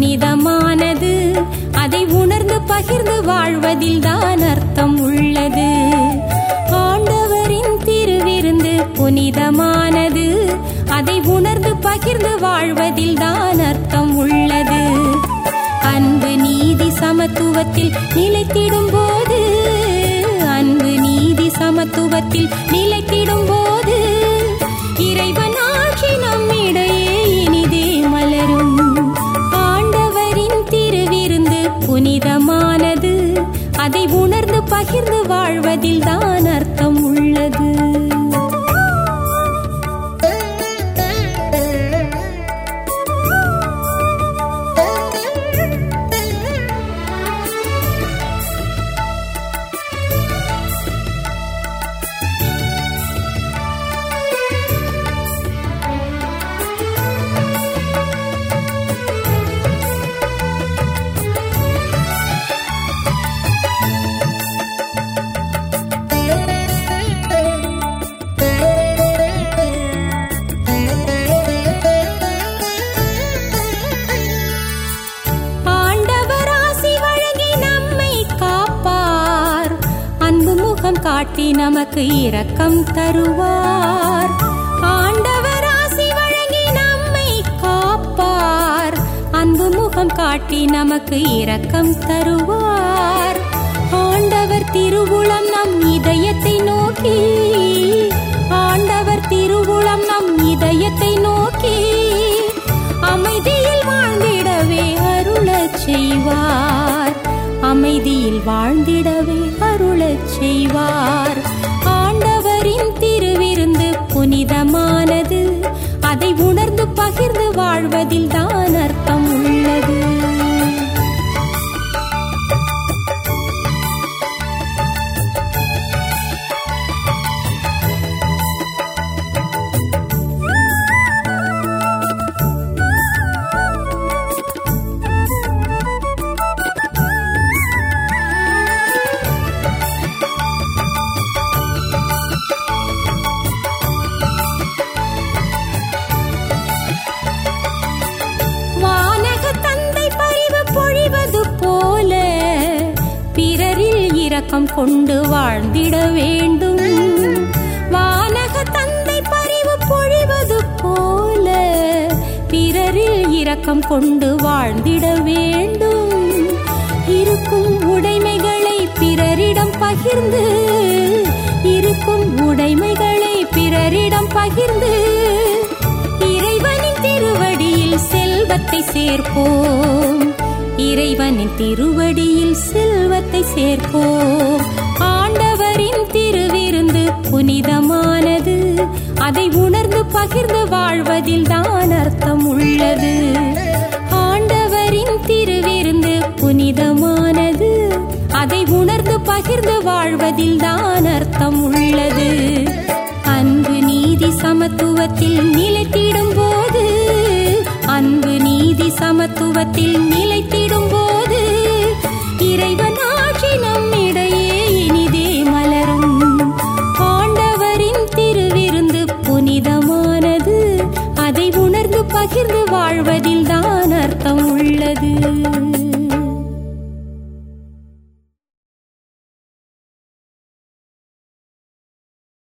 புனிதமானது அதை உணர்ந்து பகிர்ந்து வாழ்வதில் தான் அர்த்தம் உள்ளது ஆண்டவரின் திருவிருந்து புனிதமானது அதை உணர்ந்து பகிர்ந்து வாழ்வதில் தான் அர்த்தம் உள்ளது அன்பு நீதி சமத்துவத்தில் நிலைத்திடும் போது அன்பு நீதி சமத்துவத்தில் நிலைத்திடும் போது இறைவன் ஆட்சி நம்மிடையே இனிதே மலரும் ஆண்டவரின் திருவிருந்து புனிதமானது அதை உணர்ந்து பகிர்ந்து வாழ்வதில் தான் அர்த்தம் உள்ளது ஆண்டவர் ஆசி வழங்கி நம்மை காப்பார் அன்பு முகம் காட்டி நமக்கு இரக்கம் தருவார் ஆண்டவர் ஆசி வழங்கி நம்மை காப்பார் அன்பு முகம் காட்டி நமக்கு இரக்கம் தருவார் ஆண்டவர் திருவுளம் நம் இதயத்தை நோக்கி ஆண்டவர் திருவுளம் நம் இதயத்தை நோக்கி அமைதியில் வாழ்ந்திடவே அருளச் செய்வார் அமைதியில் வாழ்ந்திடவே அருளச் செய்வார் ஆண்டவரின் திருவிருந்து புனிதமானது அதை உணர்ந்து பகிர்ந்து வாழ்வதில் தான் அர்த்தம் உள்ளது வானக தந்தை பரிவு பொழிவது போல பிறரில் இரக்கம் கொண்டு வாழ்ந்திட வேண்டும் வானக தந்தை பரிவு பொழிவது போல பிறரில் இரக்கம் கொண்டு வாழ்ந்திட வேண்டும் இருக்கும் உடைமைகளை பிறரிடம் பகிர்ந்து இருக்கும் உடைமைகளை பிறரிடம் பகிர்ந்து இறைவனின் திருவடியில் செல்வத்தை சேர்ப்போம் இறைவனின் திருவடியில் செல்வத்தை சேர்ப்போம் ஆண்டவரின் திருவிருந்து புனிதமானது அதை உணர்ந்து பகிர்ந்து வாழ்வதில் தான் அர்த்தம் உள்ளது ஆண்டவரின் திருவிருந்து புனிதமானது அதை உணர்ந்து பகிர்ந்து வாழ்வதில் தான் அர்த்தம் உள்ளது அன்பு நீதி சமத்துவத்தில் நிலைத்திடும் போது அன்பு நீதி சமத்துவத்தில் நிலை